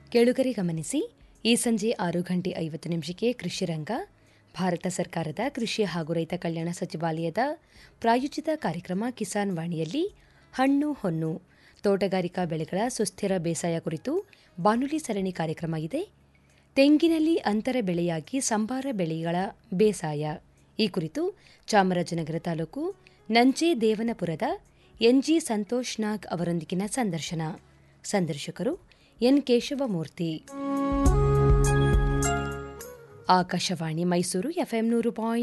ಕೇಳುಗರೆ ಗಮನಿಸಿ ಈ ಸಂಜೆ ಆರು ಗಂಟೆ ಐವತ್ತು ನಿಮಿಷಕ್ಕೆ ಕೃಷಿರಂಗ ಭಾರತ ಸರ್ಕಾರದ ಕೃಷಿ ಹಾಗೂ ರೈತ ಕಲ್ಯಾಣ ಸಚಿವಾಲಯದ ಪ್ರಾಯೋಜಿತ ಕಾರ್ಯಕ್ರಮ ಕಿಸಾನ್ ವಾಣಿಯಲ್ಲಿ ಹಣ್ಣು ಹೊನ್ನು ತೋಟಗಾರಿಕಾ ಬೆಳೆಗಳ ಸುಸ್ಥಿರ ಬೇಸಾಯ ಕುರಿತು ಬಾನುಲಿ ಸರಣಿ ಕಾರ್ಯಕ್ರಮ ಇದೆ ತೆಂಗಿನಲ್ಲಿ ಅಂತರ ಬೆಳೆಯಾಗಿ ಸಂಬಾರ ಬೆಳೆಗಳ ಬೇಸಾಯ ಈ ಕುರಿತು ಚಾಮರಾಜನಗರ ತಾಲೂಕು ನಂಜೆ ದೇವನಪುರದ ಎನ್ಜಿ ಸಂತೋಷ್ ನಾಗ್ ಅವರೊಂದಿಗಿನ ಸಂದರ್ಶನ ಸಂದರ್ಶಕರು ಎನ್ ಕೇಶವಮೂರ್ತಿ ಆಕಾಶವಾಣಿ ಮೈಸೂರು ಎಫ್ಎಂ ನೂರು ಪಾಯಿಂಟ್